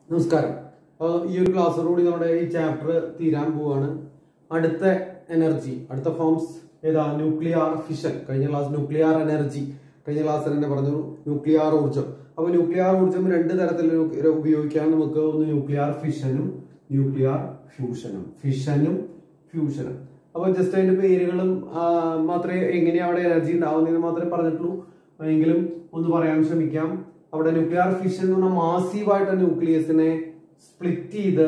നമസ്കാരം അപ്പോൾ ഈ ഒരു ക്ലാസ്സോടുകൂടി നമ്മുടെ ഈ ചാപ്റ്റർ തീരാൻ പോവാണ് അടുത്ത എനർജി അടുത്ത ഫോംസ് ഏതാ ന്യൂക്ലിയർ ഫിഷൻ കഴിഞ്ഞ ക്ലാസ് ന്യൂക്ലിയർ എനർജി കഴിഞ്ഞ ക്ലാസ്സിൽ തന്നെ പറഞ്ഞു ന്യൂക്ലിയർ ഊർജ്ജം അപ്പോൾ ന്യൂക്ലിയർ ഊർജ്ജം രണ്ട് തരത്തിൽ ഉപയോഗിക്കാൻ നമുക്ക് ഒന്ന് ന്യൂക്ലിയർ ഫിഷനും ന്യൂക്ലിയർ ഫ്യൂഷനും ഫിഷനും ഫ്യൂഷനും അപ്പോൾ ജസ്റ്റ് അതിന്റെ പേരുകളും ആ, മാത്രമേ എങ്ങനെയാ അവിടെ എനർജി ഉണ്ടാവുന്നതെന്ന് മാത്രമേ പറഞ്ഞിട്ടുള്ളൂ എങ്കിലും ഒന്ന് പറയാൻ ശ്രമിക്കാം അവിടെ ന്യൂക്ലിയർ ഫിഷൻ എന്ന് പറഞ്ഞാൽ മാസീവായിട്ട് ന്യൂക്ലിയസിനെ സ്പ്ലിറ്റ് ചെയ്ത്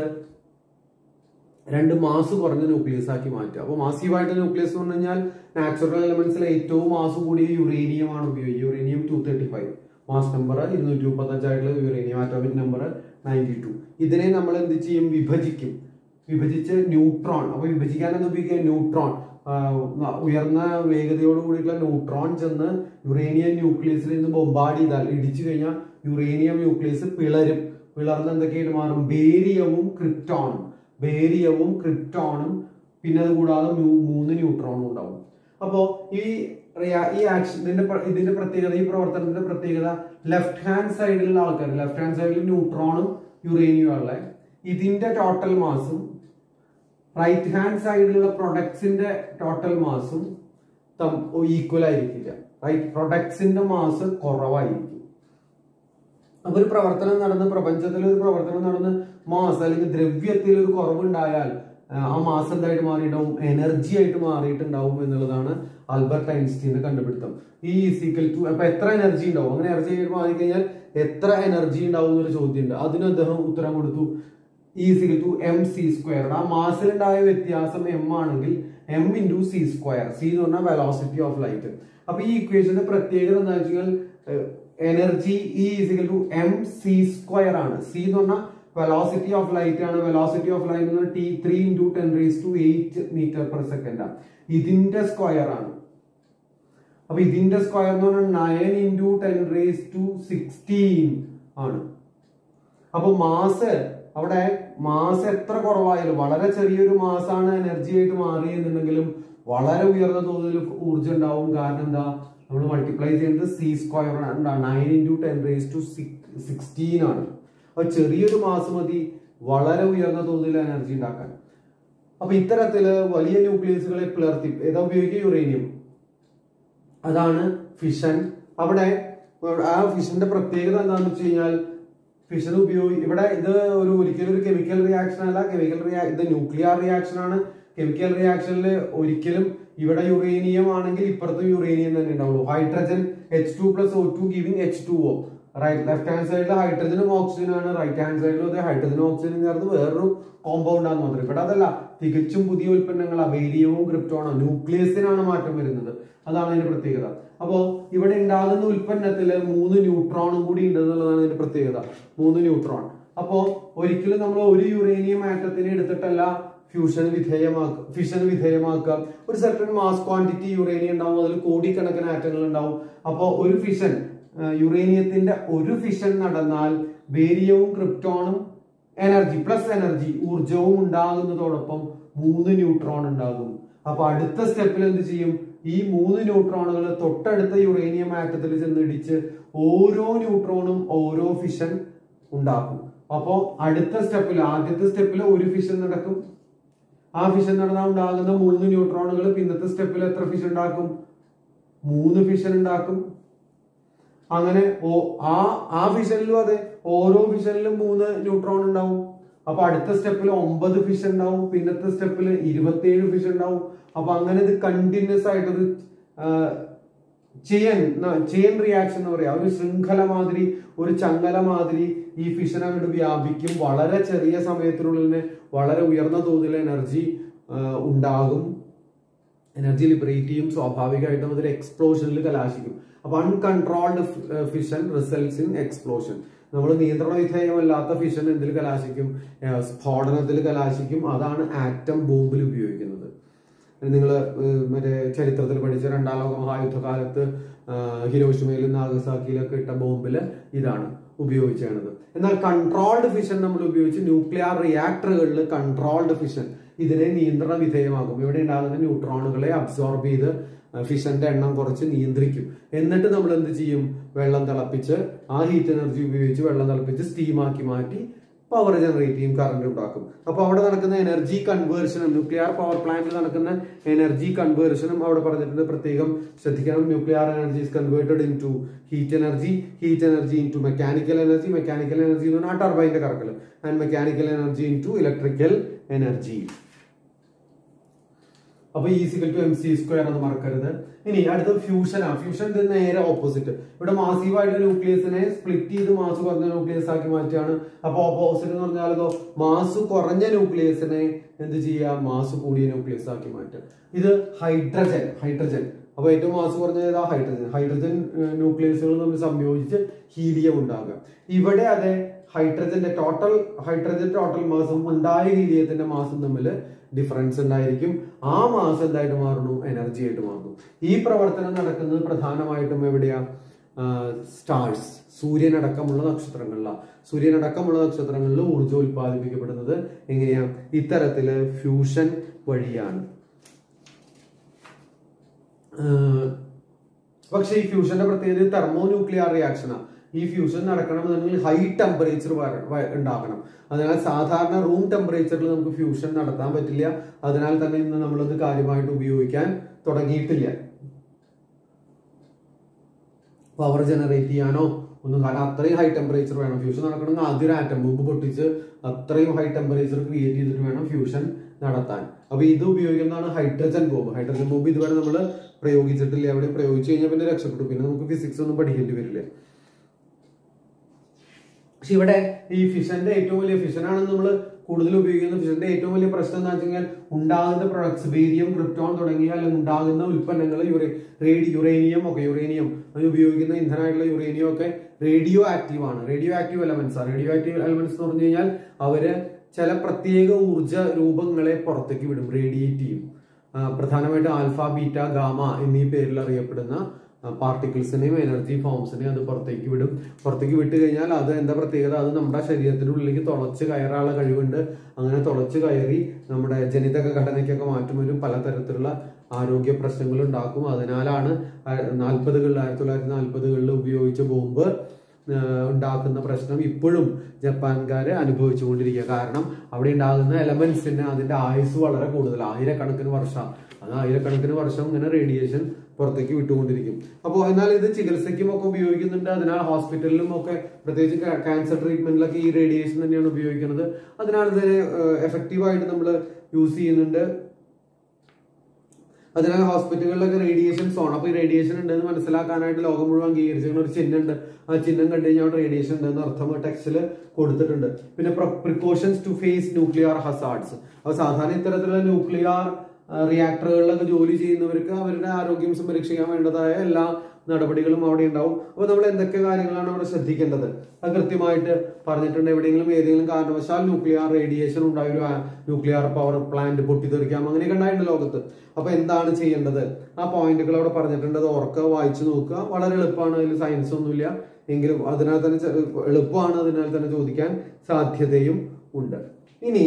രണ്ട് മാസ് കുറഞ്ഞ ന്യൂക്ലിയസ് ആക്കി മാറ്റുക അപ്പോൾ മാസീവായിട്ട് ന്യൂക്ലിയസ് എന്ന് പറഞ്ഞു കഴിഞ്ഞാൽ നാച്ചുറൽ എലമെന്റ്സിൽ ഏറ്റവും മാസ് കൂടിയ യുറേനിയം ആണ് ഉപയോഗിക്കുക uranium two thirty five mass number ഇരുന്നൂറ്റി മുപ്പത്തഞ്ചായിട്ടുള്ള uranium atomic number ninety two ഇതിനെ നമ്മൾ എന്ത് ചെയ്യും വിഭജിക്കും വിഭജിച്ച് ന്യൂട്രോൺ അപ്പൊ വിഭജിക്കാൻ എന്ന് ഉപയോഗിക്കുക ന്യൂട്രോൺ ആ, ഉയർന്ന വേഗതയോട് കൂടിയിട്ടുള്ള ന്യൂട്രോൺ ചെന്ന് യുറേനിയം ന്യൂക്ലിയസിൽ നിന്ന് ബൊമ്പാഡ് ചെയ്താൽ ഇടിച്ചു കഴിഞ്ഞാൽ യുറേനിയം ന്യൂക്ലിയസ് പിളരും പിളർന്ന് എന്തൊക്കെയായിട്ട് മാറും ബേരിയവും ക്രിപ്റ്റോണും ബേരിയവും ക്രിപ്റ്റോണും പിന്നെ അത് കൂടാതെ മ്യൂ- മൂന്ന് ന്യൂട്രോണും ഉണ്ടാവും അപ്പോ ഈ റിയാ- ഈ ആക്ഷൻ ഇതിന്റെ പ്ര- ഇതിന്റെ പ്രത്യേകത ഈ പ്രവർത്തനത്തിന്റെ പ്രത്യേകത ലെഫ്റ്റ് ഹാൻഡ് സൈഡിലുള്ള ആൾക്കാർ ലെഫ്റ്റ് ഹാൻഡ് സൈഡിൽ ന്യൂട്രോണും യുറേനിയം ഉള്ള ഇതിന്റെ ടോട്ടൽ മാസും റൈറ്റ് ഹാൻഡ് സൈഡിലുള്ള പ്രൊഡക്ട്സിന്റെ ടോട്ടൽ മാസും ഈക്വൽ ആയിരിക്കില്ല റൈറ്റ് പ്രൊഡക്ട്സിന്റെ മാസ് കുറവായിരിക്കും അപ്പൊ ഒരു പ്രവർത്തനം നടന്ന് പ്രപഞ്ചത്തിൽ ഒരു പ്രവർത്തനം നടന്ന് മാസ് അല്ലെങ്കിൽ ദ്രവ്യത്തിൽ ഒരു കുറവുണ്ടായാൽ ആ, ആ മാസ് എന്തായിട്ട് മാറിയിട്ടുണ്ടാവും എനർജി ആയിട്ട് മാറിയിട്ടുണ്ടാവും എന്നുള്ളതാണ് ആൽബർട്ട് ഐൻസ്റ്റീന്റെ കണ്ടുപിടുത്തം ഈ ഈസിക്കൽ ടു അപ്പൊ എത്ര എനർജി ഉണ്ടാവും അങ്ങനെ എനർജി ആയിട്ട് മാറിക്കഴിഞ്ഞാൽ എത്ര എനർജി ഉണ്ടാവും എന്നൊരു ചോദ്യമുണ്ട് അതിന് അദ്ദേഹം ഉത്തരം കൊടുത്തു is equal to M C square ആ മാസിലുണ്ടായ വ്യത്യാസം എം ആണെങ്കിൽ M into C square C എന്ന് പറഞ്ഞാൽ വെലോസിറ്റി ഓഫ് ലൈറ്റ് അപ്പൊ ഈ ഇക്വേഷന്റെ പ്രത്യേകത എന്താ വെച്ചാൽ energy E is equal to M C square ആണ് സി എന്ന് പറഞ്ഞാൽ വെലോസിറ്റി ഓഫ് ലൈറ്റ് ആണ് വെലോസിറ്റി ഓഫ് ലൈറ്റ് എന്ന് പറഞ്ഞാൽ ടി three into ten raise to eight metre per second ആണ് ഇതിന്റെ സ്ക്വയർ ആണ് അപ്പൊ ഇതിന്റെ സ്ക്വയർ എന്ന് പറഞ്ഞാൽ nine into ten raise to sixteen ആണ് അപ്പൊ മാസ് അവിടെ മാസ് എത്ര കുറവായാലും വളരെ ചെറിയൊരു മാസാണ് എനർജി ആയിട്ട് മാറിയെന്നുണ്ടെങ്കിലും വളരെ ഉയർന്ന തോതിൽ ഊർജ്ജം ഉണ്ടാവും കാരണം എന്താ നമ്മൾ മൾട്ടിപ്ലൈ ചെയ്യുന്നത് C square nine into ten raise to sixteen ആണ് അപ്പൊ ചെറിയൊരു മാസ് മതി വളരെ ഉയർന്ന തോതിൽ എനർജി ഉണ്ടാക്കാൻ അപ്പൊ ഇത്തരത്തില് വലിയ ന്യൂക്ലിയസുകളെ പിളർത്തി ഏതാ ഉപയോഗിക്കുക യുറേനിയം അതാണ് ഫിഷൻ അവിടെ ആ ഫിഷന്റെ പ്രത്യേകത എന്താണെന്ന് വെച്ച് കഴിഞ്ഞാൽ ഫിഷൻ ഉപയോഗി ഇവിടെ ഇത് ഒരു ഒരിക്കലും ഒരു കെമിക്കൽ റിയാക്ഷൻ അല്ല കെമിക്കൽ റിയാ ഇത് ന്യൂക്ലിയർ റിയാക്ഷൻ ആണ് കെമിക്കൽ റിയാക്ഷനിൽ ഒരിക്കലും ഇവിടെ യുറേനിയം ആണെങ്കിൽ ഇപ്പുറത്തും യുറേനിയം തന്നെ ഉണ്ടാവുള്ളൂ hydrogen H two plus O two giving H two O right left hand സൈഡിൽ ഹൈഡ്രജനും ഓക്സിജനും ആണ് റൈറ്റ് ഹാൻഡ് സൈഡിലും അതെ ഹൈഡ്രജനും ഓക്സിജനും ചേർന്ന് വേറൊരു കോമ്പൗണ്ട് ആണെന്ന് മാത്രം ഇവിടെ അതല്ല തികച്ചും പുതിയ ഉൽപ്പന്നങ്ങൾ ബേരിയവും ക്രിപ്റ്റോണോ ന്യൂക്ലിയസിനാണ് മാറ്റം വരുന്നത് അതാണ് അതിന്റെ പ്രത്യേകത അപ്പോ ഇവിടെ ഉണ്ടാകുന്ന ഉൽപ്പന്നത്തിൽ മൂന്ന് ന്യൂട്രോണും കൂടി ഉണ്ട് എന്നുള്ളതാണ് ഇതിന്റെ പ്രത്യേകത മൂന്ന് ന്യൂട്രോൺ അപ്പോ ഒരിക്കലും നമ്മൾ ഒരു യുറേനിയം ആറ്റത്തിനെ എടുത്തിട്ടല്ല ഫ്യൂഷന് വിധേയമാക്കുക ഫിഷന് വിധേയമാക്കുക ഒരു സെർട്ടൺ മാസ് ക്വാണ്ടിറ്റി യുറേനിയം ഉണ്ടാവും അതിൽ കോടിക്കണക്കിന് ആറ്റങ്ങൾ ഉണ്ടാവും അപ്പോൾ ഒരു ഫിഷൻ യുറേനിയത്തിന്റെ ഒരു ഫിഷൻ നടന്നാൽ ബേരിയവും ക്രിപ്റ്റോണും എനർജി പ്ലസ് എനർജി ഊർജവും ഉണ്ടാകുന്നതോടൊപ്പം മൂന്ന് ന്യൂട്രോൺ ഉണ്ടാകും അപ്പൊ അടുത്ത സ്റ്റെപ്പിൽ എന്ത് ചെയ്യും ഈ മൂന്ന് ന്യൂട്രോണുകൾ തൊട്ടടുത്ത യുറേനിയം ആറ്റത്തിൽ ചെന്ന് ഇടിച്ച് ഓരോ ന്യൂട്രോണും ഓരോ ഫിഷൻ ഉണ്ടാക്കും അപ്പോ അടുത്ത സ്റ്റെപ്പിൽ ആദ്യത്തെ സ്റ്റെപ്പിൽ ഒരു ഫിഷൻ നടക്കും ആ ഫിഷൻ നടന്നാൽ ഉണ്ടാകുന്ന മൂന്ന് ന്യൂട്രോണുകൾ പിന്നത്തെ സ്റ്റെപ്പിൽ എത്ര ഫിഷൻ ഉണ്ടാക്കും മൂന്ന് ഫിഷൻ ഉണ്ടാക്കും അങ്ങനെ ഓ- ആ ആ ഫിഷനിലും അതെ ഓരോ ഫിഷനിലും മൂന്ന് ന്യൂട്രോൺ ഉണ്ടാവും അപ്പൊ അടുത്ത സ്റ്റെപ്പിൽ ഒമ്പത് ഫിഷൻ ഉണ്ടാവും പിന്നത്തെ സ്റ്റെപ്പിൽ ഇരുപത്തിയേഴ് ഫിഷൻ ഉണ്ടാവും അപ്പൊ അങ്ങനെ ഇത് കണ്ടിന്യൂസ് ആയിട്ടൊരു ചെയിൻ ചെയിൻ റിയാക്ഷൻ എന്ന് പറയാം ഒരു ശൃംഖല മാതിരി ഒരു ചങ്ങല മാതിരി ഈ ഫിഷൻ അങ്ങോട്ട് വ്യാപിക്കും വളരെ ചെറിയ സമയത്തിനുള്ളിൽ തന്നെ വളരെ ഉയർന്ന തോതിൽ എനർജി ഉണ്ടാകും എനർജി ലിബറേറ്റ് ചെയ്യും സ്വാഭാവികമായിട്ടും അതൊരു എക്സ്പ്ലോഷനിൽ കലാശിക്കും അപ്പൊ uncontrolled fission results in explosion നമ്മൾ നിയന്ത്രണ വിധേയമല്ലാത്ത ഫിഷൻ എന്തിൽ കലാശിക്കും ഏഹ് സ്ഫോടനത്തിൽ കലാശിക്കും അതാണ് ആറ്റം ബോംബിൽ ഉപയോഗിക്കുന്നത് നിങ്ങൾ മറ്റേ ചരിത്രത്തിൽ പഠിച്ച രണ്ടാം ലോക മഹായുദ്ധ കാലത്ത് ഹിരോഷിമയിലും നാഗസാക്കിയിലൊക്കെ ഇട്ട ബോംബില് ഇതാണ് ഉപയോഗിച്ചത് എന്നാൽ കൺട്രോൾഡ് ഫിഷൻ നമ്മൾ ഉപയോഗിച്ച് ന്യൂക്ലിയർ റിയാക്ടറുകളിൽ കൺട്രോൾഡ് ഫിഷൻ ഇതിനെ നിയന്ത്രണ വിധേയമാകും ഇവിടെ ഉണ്ടാകുന്ന ന്യൂട്രോണുകളെ അബ്സോർബ് ചെയ്ത് ഫിഷന്റെ എണ്ണം കുറച്ച് നിയന്ത്രിക്കും എന്നിട്ട് നമ്മൾ എന്ത് ചെയ്യും വെള്ളം തിളപ്പിച്ച് ആ ഹീറ്റ് എനർജി ഉപയോഗിച്ച് വെള്ളം തിളപ്പിച്ച് സ്റ്റീമാക്കി മാറ്റി പവർ ജനറേറ്റ് ചെയ്യും കറണ്ട് ഉണ്ടാക്കും അപ്പൊ അവിടെ നടക്കുന്ന എനർജി കൺവേർഷനും ന്യൂക്ലിയർ പവർ പ്ലാന്റിൽ നടക്കുന്ന എനർജി കൺവേർഷനും അവിടെ പറഞ്ഞിട്ടുണ്ട് പ്രത്യേകം ശ്രദ്ധിക്കണം nuclear energy is converted into heat energy heat energy into mechanical energy mechanical energy എന്ന് പറഞ്ഞാൽ ടർബൈന്റെ കറക്കൽ and mechanical energy into electrical energy അപ്പൊ is equal to M C square എന്ന് മറക്കരുത് ഇനി അടുത്ത ഫ്യൂഷൻ ആ ഫ്യൂഷൻ ഇത് നേരെ ഓപ്പോസിറ്റ് ഇവിടെ മാസീവായിട്ട് ന്യൂക്ലിയസിനെ സ്പ്ലിറ്റ് ചെയ്ത് മാസ് കുറഞ്ഞ ന്യൂക്ലിയസ് ആക്കി മാറ്റുകയാണ് അപ്പൊ ഓപ്പോസിറ്റ് എന്ന് പറഞ്ഞാലോ മാസ് കുറഞ്ഞ ന്യൂക്ലിയസിനെ എന്ത് ചെയ്യുക മാസ് കൂടിയ ന്യൂക്ലിയസ് ആക്കി മാറ്റുക ഇത് ഹൈഡ്രജൻ ഹൈഡ്രജൻ അപ്പൊ ഏറ്റവും മാസ് കുറഞ്ഞത് ഏതാ ഹൈഡ്രജൻ ഹൈഡ്രജൻ ന്യൂക്ലിയസുകൾ തമ്മിൽ സംയോജിച്ച് ഹീലിയം ഉണ്ടാകുക ഇവിടെ അതെ ഹൈഡ്രജന്റെ ടോട്ടൽ ഹൈഡ്രജൻ ടോട്ടൽ മാസും ഉണ്ടായ ഹീലിയത്തിന്റെ മാസും തമ്മിൽ ഡിഫറൻസ് ഉണ്ടായിരിക്കും ആ മാസം എന്തായിട്ട് മാറുന്നു എനർജി ആയിട്ട് മാറുന്നു ഈ പ്രവർത്തനം നടക്കുന്നത് പ്രധാനമായിട്ടും എവിടെയാ സ്റ്റാർസ് സൂര്യനടക്കമുള്ള നക്ഷത്രങ്ങളിലാണ് സൂര്യനടക്കമുള്ള നക്ഷത്രങ്ങളിൽ ഊർജ്ജം ഉൽപ്പാദിപ്പിക്കപ്പെടുന്നത് എങ്ങനെയാ ഇത്തരത്തില് ഫ്യൂഷൻ വഴിയാണ് ആഹ് പക്ഷെ ഈ ഫ്യൂഷന്റെ പ്രത്യേകത തെർമോ ന്യൂക്ലിയർ റിയാക്ഷനാണ് ഈ ഫ്യൂഷൻ നടക്കണമെന്നുണ്ടെങ്കിൽ ഹൈ ടെമ്പറേച്ചർ ഉണ്ടാകണം അതിനാൽ സാധാരണ റൂം ടെമ്പറേച്ചറിൽ നമുക്ക് ഫ്യൂഷൻ നടത്താൻ പറ്റില്ല അതിനാൽ തന്നെ ഇന്ന് നമ്മളത് കാര്യമായിട്ട് ഉപയോഗിക്കാൻ തുടങ്ങിയിട്ടില്ല പവർ ജനറേറ്റ് ചെയ്യാനോ ഒന്നും കാരണം അത്രയും ഹൈ ടെമ്പറേച്ചർ വേണം ഫ്യൂഷൻ നടക്കണമെങ്കിൽ ആദ്യം ഒരു ആറ്റം ബോംബ് പൊട്ടിച്ച് അത്രയും ഹൈ ടെമ്പറേച്ചർ ക്രിയേറ്റ് ചെയ്തിട്ട് വേണം ഫ്യൂഷൻ നടത്താൻ അപ്പൊ ഇത് ഉപയോഗിക്കുന്നതാണ് ഹൈഡ്രജൻ ബോംബ് ഹൈഡ്രജൻ ബോംബ് ഇതുവരെ നമ്മൾ പ്രയോഗിച്ചിട്ടില്ല അവിടെ പ്രയോഗിച്ചു കഴിഞ്ഞാൽ പിന്നെ രക്ഷപ്പെട്ടു പിന്നെ നമുക്ക് ഫിസിക്സ് ഒന്നും പഠിക്കേണ്ടി വരില്ല പക്ഷെ ഇവിടെ ഈ ഫിഷന്റെ ഏറ്റവും വലിയ ഫിഷനാണ് നമ്മൾ കൂടുതൽ ഉപയോഗിക്കുന്ന ഫിഷന്റെ ഏറ്റവും വലിയ പ്രശ്നം എന്താ വെച്ചാൽ ഉണ്ടാകുന്ന പ്രൊഡക്ട്സ് ബേരിയം ക്രിപ്റ്റോൺ തുടങ്ങിയ അല്ലെങ്കിൽ ഉണ്ടാകുന്ന ഉൽപ്പന്നങ്ങൾ യുറേ റേഡി യുറേനിയം ഒക്കെ യുറേനിയം അത് ഉപയോഗിക്കുന്ന ഇന്ധനമായിട്ടുള്ള യുറേനിയം ഒക്കെ റേഡിയോ ആക്റ്റീവ് ആണ് റേഡിയോ ആക്റ്റീവ് എലമെന്റ്സ് ആണ് റേഡിയോ ആക്റ്റീവ് എലമെന്റ്സ് എന്ന് പറഞ്ഞു കഴിഞ്ഞാൽ അവര് ചില പ്രത്യേക ഊർജ രൂപങ്ങളെ പുറത്തേക്ക് വിടും റേഡിയേറ്റ് ചെയ്യും ആ, പ്രധാനമായിട്ടും ആൽഫ ബീറ്റ ഗാമ എന്നീ പേരിൽ അറിയപ്പെടുന്ന പാർട്ടിക്കിൾസിനെയും എനർജി ഫോംസിനെയും അത് പുറത്തേക്ക് വിടും പുറത്തേക്ക് വിട്ട് കഴിഞ്ഞാൽ അത് എന്താ പ്രത്യേകത അത് നമ്മുടെ ശരീരത്തിന്റെ ഉള്ളിലേക്ക് തുളച്ച് കയറാനുള്ള കഴിവുണ്ട് അങ്ങനെ തുളച്ച് കയറി നമ്മുടെ ജനിതക ഘടനയ്ക്കൊക്കെ മാറ്റം വരും പലതരത്തിലുള്ള ആരോഗ്യ പ്രശ്നങ്ങൾ ഉണ്ടാക്കും അതിനാലാണ് നാൽപ്പതുകളിൽ ആയിരത്തി തൊള്ളായിരത്തി നാൽപ്പതുകളിൽ ഉപയോഗിച്ച ബോംബ് ആഹ് ഉണ്ടാക്കുന്ന പ്രശ്നം ഇപ്പോഴും ജപ്പാൻകാര് അനുഭവിച്ചുകൊണ്ടിരിക്കുക കാരണം അവിടെ ഉണ്ടാകുന്ന എലമെന്റ്സിന് അതിന്റെ ആയുസ് വളരെ കൂടുതൽ ആയിരക്കണക്കിന് വർഷം അത് ആയിരക്കണക്കിന് വർഷം ഇങ്ങനെ റേഡിയേഷൻ പുറത്തേക്ക് വിട്ടുകൊണ്ടിരിക്കും അപ്പോൾ എന്നാൽ ഇത് ചികിത്സയ്ക്കും ഒക്കെ ഉപയോഗിക്കുന്നുണ്ട് അതിനാൽ ഹോസ്പിറ്റലിലും ഒക്കെ പ്രത്യേകിച്ച് ക്യാൻസർ ട്രീറ്റ്മെന്റിലൊക്കെ ഈ റേഡിയേഷൻ തന്നെയാണ് ഉപയോഗിക്കുന്നത് അതിനാൽ ഇതിനെ എഫക്റ്റീവായിട്ട് നമ്മൾ യൂസ് ചെയ്യുന്നുണ്ട് അതിനാൽ ഹോസ്പിറ്റലുകളിലൊക്കെ റേഡിയേഷൻ സോൺ അപ്പൊ ഈ റേഡിയേഷൻ ഉണ്ടെന്ന് മനസ്സിലാക്കാനായിട്ട് ലോകം മുഴുവൻ അംഗീകരിച്ചിരിക്കുന്ന ഒരു ചിഹ്നം ഉണ്ട് ആ ചിഹ്നം കണ്ടു കഴിഞ്ഞാൽ അവിടെ റേഡിയേഷൻ ഉണ്ടെന്ന് അർത്ഥം ടെക്സ്റ്റിൽ കൊടുത്തിട്ടുണ്ട് പിന്നെ precautions to face nuclear hazards അപ്പൊ സാധാരണ ഇത്തരത്തിലുള്ള ന്യൂക്ലിയർ റിയാക്ടറുകളിലൊക്കെ ജോലി ചെയ്യുന്നവർക്ക് അവരുടെ ആരോഗ്യം സംരക്ഷിക്കാൻ വേണ്ടതായ എല്ലാ നടപടികളും അവിടെ ഉണ്ടാവും അപ്പൊ നമ്മൾ എന്തൊക്കെ കാര്യങ്ങളാണ് അവിടെ ശ്രദ്ധിക്കേണ്ടത് അത് കൃത്യമായിട്ട് പറഞ്ഞിട്ടുണ്ട് എവിടെയെങ്കിലും ഏതെങ്കിലും കാരണവശാൽ ന്യൂക്ലിയർ റേഡിയേഷൻ ഉണ്ടായ ഒരു ന്യൂക്ലിയർ പവർ പ്ലാന്റ് പൊട്ടിത്തെറിക്കാം അങ്ങനെയൊക്കെ ഉണ്ടായിട്ടുണ്ട് ലോകത്ത് അപ്പൊ എന്താണ് ചെയ്യേണ്ടത് ആ പോയിന്റുകൾ അവിടെ പറഞ്ഞിട്ടുണ്ട് അത് ഓർക്കുക വായിച്ചു നോക്കുക വളരെ എളുപ്പമാണ് അതിൽ സയൻസ് ഒന്നുമില്ല എങ്കിലും അതിനാൽ തന്നെ ചെ- എളുപ്പമാണ് അതിനാൽ തന്നെ ചോദിക്കാൻ സാധ്യതയും ഉണ്ട് ഇനി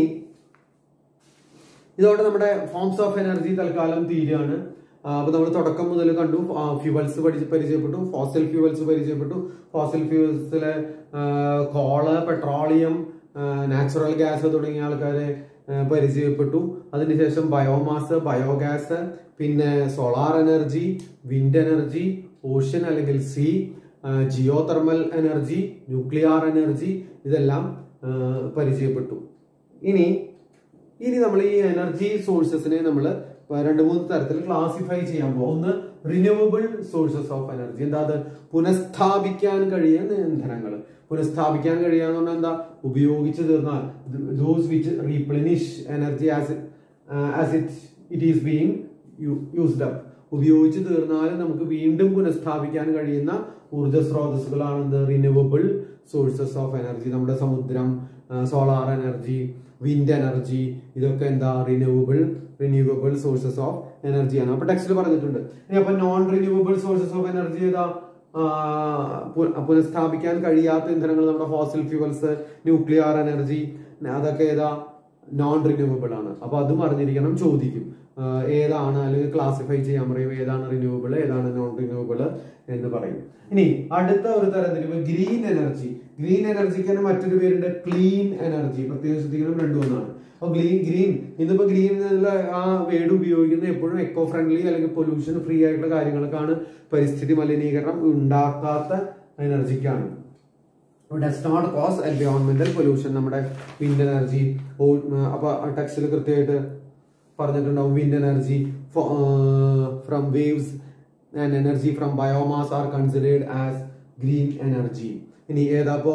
ഇതോടെ നമ്മുടെ ഫോംസ് ഓഫ് എനർജി തൽക്കാലം തീരുകയാണ് ആ, അപ്പൊ നമ്മൾ തുടക്കം മുതൽ കണ്ടു ഫ്യൂവൽസ് പഠിച്ച് പരിചയപ്പെട്ടു ഫോസിൽ ഫ്യൂവൽസ് പരിചയപ്പെട്ടു ഫോസിൽ ഫ്യൂവൽസിലെ കോള് പെട്രോളിയം നാച്ചുറൽ ഗ്യാസ് തുടങ്ങിയ ആൾക്കാരെ ആ, പരിചയപ്പെട്ടു അതിനുശേഷം ബയോമാസ് ബയോഗ്യാസ് പിന്നെ solar energy wind energy ocean അല്ലെങ്കിൽ sea geothermal energy nuclear energy ഇതെല്ലാം ആ, പരിചയപ്പെട്ടു ഇനി ഇനി നമ്മൾ ഈ എനർജി സോഴ്സസിനെ നമ്മൾ രണ്ട് മൂന്ന് തരത്തിൽ ക്ലാസിഫൈ ചെയ്യാൻ പോകും ഒന്ന് റിന്യൂവബിൾ സോഴ്സസ് ഓഫ് എനർജി എന്താ അത് പുനഃസ്ഥാപിക്കാൻ കഴിയുന്ന ഇന്ധനങ്ങൾ പുനഃസ്ഥാപിക്കാൻ കഴിയാന്ന് പറഞ്ഞാൽ എന്താ ഉപയോഗിച്ച് തീർന്നാൽ those which replenish energy as as it it is being used up ഉപയോഗിച്ച് തീർന്നാലും നമുക്ക് വീണ്ടും പുനഃസ്ഥാപിക്കാൻ കഴിയുന്ന ഊർജ സ്രോതസ്സുകളാണ് എന്ത് റിന്യൂവബിൾ സോഴ്സസ് ഓഫ് എനർജി നമ്മുടെ സമുദ്രം സോളാർ എനർജി വിൻഡ് എനർജി ഇതൊക്കെ എന്താ റിന്യൂവബിൾ റിന്യൂവബിൾ സോഴ്സസ് ഓഫ് എനർജിയാണ് അപ്പൊ ടെക്സ്റ്റിൽ പറഞ്ഞിട്ടുണ്ട് ഇനി അപ്പൊ non renewable sources of energy ഏതാ ആ, പു- പുനഃസ്ഥാപിക്കാൻ കഴിയാത്ത ഇന്ധനങ്ങൾ നമ്മുടെ ഫോസിൽ ഫ്യൂവൽസ് ന്യൂക്ലിയർ എനർജി അതൊക്കെ ഏതാ നോൺ റിന്യൂവബിൾ ആണ് അപ്പൊ അതും അറിഞ്ഞിരിക്കണം ചോദിക്കും ആ, ഏതാണ് അല്ലെങ്കിൽ ക്ലാസിഫൈ ചെയ്യാൻ പറയും ഏതാണ് റിന്യൂവബിൾ ഏതാണ് നോൺ റിന്യൂവബിൾ എന്ന് പറയും ഇനി അടുത്ത ഒരു തരത്തിരിവ് ഗ്രീൻ എനർജി ഗ്രീൻ എനർജിക്ക് തന്നെ മറ്റൊരു പേരുണ്ട് ക്ലീൻ എനർജി പ്രത്യേകം ശ്രദ്ധിക്കണം രണ്ടു ഒന്നാണ് അപ്പൊ ഗ്രീൻ ഗ്രീൻ ഇന്നിപ്പോ ഗ്രീൻ എന്നുള്ള ആ വേർഡ് ഉപയോഗിക്കുന്നത് എപ്പോഴും എക്കോ ഫ്രണ്ട്ലി അല്ലെങ്കിൽ പൊല്യൂഷൻ ഫ്രീ ആയിട്ടുള്ള കാര്യങ്ങൾക്കാണ് പരിസ്ഥിതി മലിനീകരണം ഉണ്ടാക്കാത്ത എനർജിക്കാണ് ഡസ് നോട്ട് കോസ് എൻവയോൺമെന്റൽ പൊല്യൂഷൻ നമ്മുടെ വിൻഡ് എനർജി അപ്പൊ ടെക്സ്റ്റിൽ കൃത്യമായിട്ട് പറഞ്ഞിട്ടുണ്ടാവും wind energy from waves and energy from biomass are considered as green energy ഇനി ഏതാപ്പോ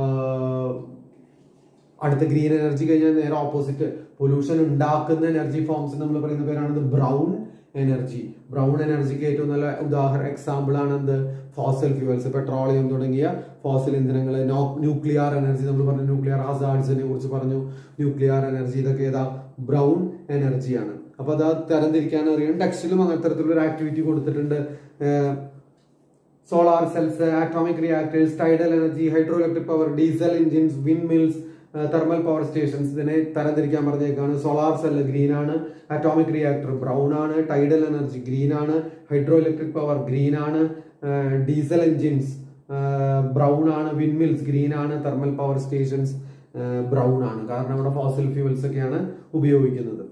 അടുത്ത ഗ്രീൻ എനർജി കഴിഞ്ഞാൽ നേരെ ഓപ്പോസിറ്റ് പൊല്യൂഷൻ ഉണ്ടാക്കുന്ന എനർജി ഫോംസ് നമ്മൾ പറയുന്ന പേരാണ് ബ്രൗൺ എനർജി ബ്രൗൺ എനർജിക്ക് ഏറ്റവും നല്ല ഉദാഹരണം എക്സാമ്പിൾ ആണ് എന്ത് ഫോസൽ ഫ്യൂവൽസ് പെട്രോളിയം തുടങ്ങിയ ഫോസിൽ ഇന്ധനങ്ങൾ ന്യൂക്ലിയർ എനർജി നമ്മൾ പറഞ്ഞു ന്യൂക്ലിയർ ഹസാർഡ്സിനെ കുറിച്ച് പറഞ്ഞു ന്യൂക്ലിയർ എനർജി ഇതൊക്കെ ഏതാ ബ്രൗൺ എനർജിയാണ് അപ്പൊ അത് തരംതിരിക്കാൻ അറിയാം ടെക്സ്റ്റിലും അങ്ങനത്തെ തരത്തിലുള്ള ഒരു ആക്ടിവിറ്റി കൊടുത്തിട്ടുണ്ട് solar cells atomic reactors tidal energy hydroelectric power diesel engines windmills thermal power stations ഇതിനെ തരംതിരിക്കാൻ പറഞ്ഞേക്കാണ് സോളാർ സെല്ല് ഗ്രീൻ ആണ് അറ്റോമിക് റിയാക്ടർ ബ്രൗൺ ആണ് ടൈഡൽ എനർജി ഗ്രീൻ ആണ് ഹൈഡ്രോ ഇലക്ട്രിക് പവർ ഗ്രീൻ ആണ് ഡീസൽ എഞ്ചിൻസ് ബ്രൗൺ ആണ് windmills green ആണ് thermal power stations brown ആണ് കാരണം ഇവിടെ ഫോസിൽ ഫ്യൂവൽസ് ഒക്കെയാണ് ഉപയോഗിക്കുന്നത്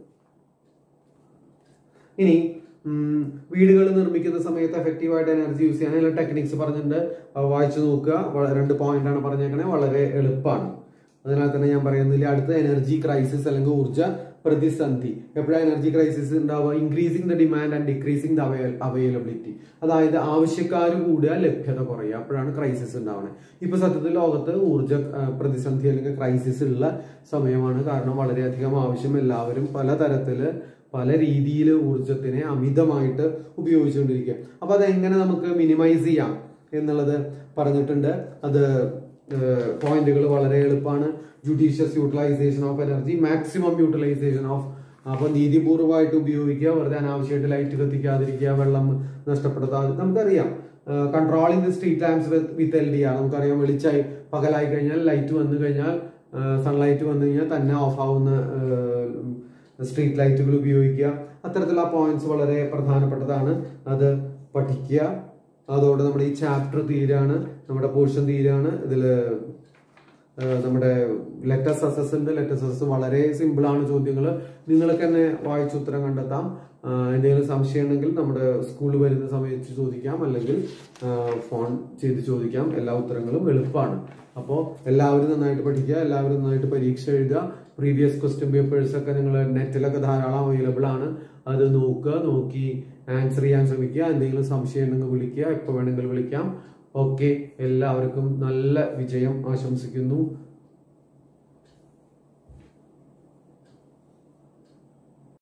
ഇനി വീടുകൾ നിർമ്മിക്കുന്ന സമയത്ത് എഫക്റ്റീവ് ആയിട്ട് എനർജി യൂസ് ചെയ്യാൻ അതിനുള്ള ടെക്നിക്സ് പറഞ്ഞിട്ടുണ്ട് അത് വായിച്ചു നോക്കുക വള- രണ്ട് പോയിന്റ് ആണ് പറഞ്ഞേക്കണേ വളരെ എളുപ്പമാണ് അതിനാൽ തന്നെ ഞാൻ പറയുന്നില്ല അടുത്ത എനർജി ക്രൈസിസ് അല്ലെങ്കിൽ ഊർജ്ജ പ്രതിസന്ധി എപ്പോഴാണ് എനർജി ക്രൈസിസ് ഉണ്ടാവുക increasing the demand and decreasing the availability അതായത് ആവശ്യക്കാർ കൂടുക ലഭ്യത കുറയുക അപ്പോഴാണ് ക്രൈസിസ് ഉണ്ടാവുന്നത് ഇപ്പൊ സത്യത്തിൽ ലോകത്ത് ഊർജ്ജ ആ, പ്രതിസന്ധി അല്ലെങ്കിൽ ക്രൈസിസ് ഉള്ള സമയമാണ് കാരണം വളരെയധികം ആവശ്യം എല്ലാവരും പലതരത്തില് പല രീതിയിൽ ഊർജത്തിനെ അമിതമായിട്ട് ഉപയോഗിച്ചുകൊണ്ടിരിക്കുക അപ്പൊ അതെങ്ങനെ നമുക്ക് മിനിമൈസ് ചെയ്യാം എന്നുള്ളത് പറഞ്ഞിട്ടുണ്ട് അത് പോയിന്റുകൾ വളരെ എളുപ്പമാണ് judicious utilisation of energy maximum utilisation of അപ്പൊ നീതിപൂർവമായിട്ട് ഉപയോഗിക്കുക വെറുതെ അനാവശ്യമായിട്ട് ലൈറ്റ് കത്തിക്കാതിരിക്കുക വെള്ളം നഷ്ടപ്പെടുത്താതെ നമുക്കറിയാം controlling the street lamps with L D R നമുക്കറിയാം വെളിച്ചായി പകലായി കഴിഞ്ഞാൽ ലൈറ്റ് വന്നു കഴിഞ്ഞാൽ സൺലൈറ്റ് വന്നു കഴിഞ്ഞാൽ തന്നെ ഓഫ് ആവുന്ന സ്ട്രീറ്റ് ലൈറ്റുകൾ ഉപയോഗിക്കുക അത്തരത്തിലുള്ള പോയിന്റ്സ് വളരെ പ്രധാനപ്പെട്ടതാണ് അത് പഠിക്കുക അതോടെ നമ്മുടെ ഈ ചാപ്റ്റർ തീരാണ് നമ്മുടെ പോർഷൻ തീരാണ് ഇതില് ഏഹ് നമ്മുടെ ലെറ്റസ് അസസ് ഉണ്ട് ലെറ്റസ് അസസ് വളരെ സിമ്പിൾ ആണ് ചോദ്യങ്ങൾ നിങ്ങൾക്ക് തന്നെ വായിച്ച് ഉത്തരം കണ്ടെത്താം ആഹ് എന്തെങ്കിലും സംശയം ഉണ്ടെങ്കിൽ നമ്മുടെ സ്കൂളിൽ വരുന്ന സമയത്ത് ചോദിക്കാം അല്ലെങ്കിൽ ആഹ് ഫോൺ ചെയ്ത് ചോദിക്കാം എല്ലാ ഉത്തരങ്ങളും എളുപ്പമാണ് അപ്പോൾ എല്ലാവരും നന്നായിട്ട് പഠിക്കുക എല്ലാവരും നന്നായിട്ട് പരീക്ഷ എഴുതുക പ്രീവിയസ് ക്വസ്റ്റ്യൻ പേപ്പേഴ്സ് ഒക്കെ നിങ്ങൾ നെറ്റിലൊക്കെ ധാരാളം അവൈലബിൾ ആണ് അത് നോക്കുക നോക്കി ആൻസർ ചെയ്യാൻ ശ്രമിക്കുക എന്തെങ്കിലും സംശയം ഉണ്ടെങ്കിൽ വിളിക്കുക എപ്പോൾ വേണമെങ്കിലും വിളിക്കാം ഓക്കെ എല്ലാവർക്കും നല്ല വിജയം ആശംസിക്കുന്നു